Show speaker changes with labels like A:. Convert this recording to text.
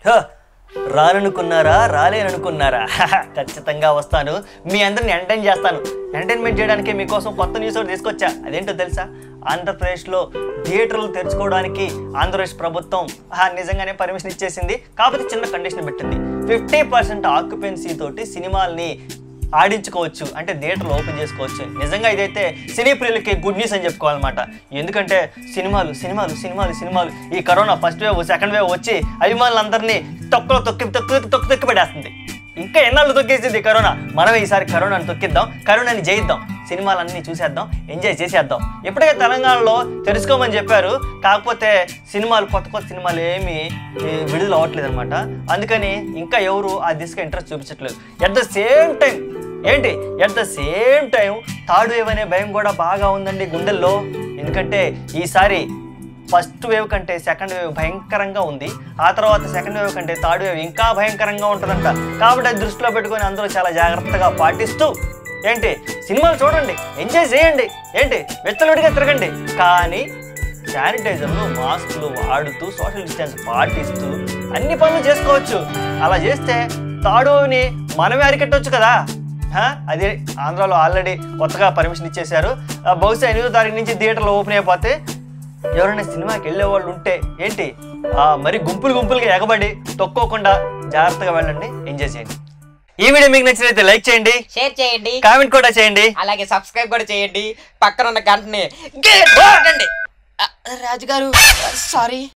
A: హ, రాననుకున్నారా రాలేననుకున్నారా హహ, ఖచ్చితంగా వస్తాను మీ అందరిని ఎంటర్టైన్ చేస్తాను ఎంటర్టైన్మెంట్ చేయడానికి మీకోసం కొత్త న్యూస్ ఒకటి తీసుకొచ్చా అదేంటో తెలుసా ఆంధ్రప్రదేశ్లో థియేటర్లు తెరుచుకోవడానికి ఆంధ్రప్రదేశ్ ప్రభుత్వం ఆ, నిజంగానే పర్మిషన్ ఇచ్చేసింది కాకపోతే చిన్న కండిషన్ పెట్టింది ఫిఫ్టీ పర్సెంట్ ఆక్యుపెన్సీ తోటి సినిమాల్ని ఆడించుకోవచ్చు అంటే థియేటర్లు ఓపెన్ చేసుకోవచ్చు నిజంగా ఇదైతే సినీ ప్రియులకి గుడ్ న్యూస్ అని చెప్పుకోవాలన్నమాట ఎందుకంటే సినిమాలు సినిమాలు సినిమాలు సినిమాలు ఈ corona first wave second wave వచ్చి అభిమానులందరినీ తొక్కలో తొక్కి తొక్కి తొక్కి తొక్కి పడేస్తుంది ఇంకా ఎన్నాళ్ళు తొక్కేసింది ఈ కరోనా మనం ఈసారి కరోనాని తొక్కిద్దాం కరోనాని జయిద్దాం సినిమాలన్నీ చూసేద్దాం ఎంజాయ్ చేసేద్దాం ఇప్పటికే తెలంగాణలో తెలుసుకోమని చెప్పారు కాకపోతే సినిమాలు కొత్త కొత్త సినిమాలు ఏమీ ఈ, విడుదల అవ్వట్లేదు అనమాట అందుకని ఇంకా ఎవరు ఆ దిశగా ఇంట్రెస్ట్ చూపించట్లేదు ఎట్ ద సేమ్ టైం ఏంటి at the same time third wave అనే భయం కూడా బాగా ఉందండి గుండెల్లో ఎందుకంటే ఈసారి ఫస్ట్ వేవ్ కంటే సెకండ్ వేవ్ భయంకరంగా ఉంది ఆ తర్వాత సెకండ్ వేవ్ కంటే థర్డ్ వేవ్ ఇంకా భయంకరంగా ఉంటుందంట కాబట్టి అది దృష్టిలో పెట్టుకొని అందరూ చాలా జాగ్రత్తగా పాటిస్తూ ఏంటి సినిమాలు చూడండి ఎంజాయ్ చేయండి ఏంటి వెచ్చలుడిగా తిరగండి కానీ శానిటైజర్లు మాస్కులు వాడుతూ సోషల్ డిస్టెన్స్ పాటిస్తూ అన్ని పనులు చేసుకోవచ్చు అలా చేస్తే తాడుని మనమే అరికట్టవచ్చు కదా హా? అది ఆంధ్రాలో ఆల్రెడీ కొత్తగా పర్మిషన్ ఇచ్చేశారు ఆ, బహుశా ఎనిమిదో తారీఖు నుంచి థియేటర్లు ఓపెన్ అయిపోతే ఎవరైనా సినిమాకి వెళ్ళే వాళ్ళు ఉంటే ఏంటి ఆ, మరి గుంపులు గుంపులుగా ఎగబడి తొక్కోకుండా జాగ్రత్తగా వెళ్ళండి ఎంజాయ్ చేయండి ఈ వీడియో మీకు నచ్చినట్లయితే లైక్ చేయండి
B: షేర్ చేయండి
A: కామెంట్ కూడా చేయండి
B: అలాగే సబ్స్క్రైబ్ కూడా చేయండి పక్కన ఉన్న గంటని గట్టిగా కొట్టండి. ఆ, రాజుగారు సారీ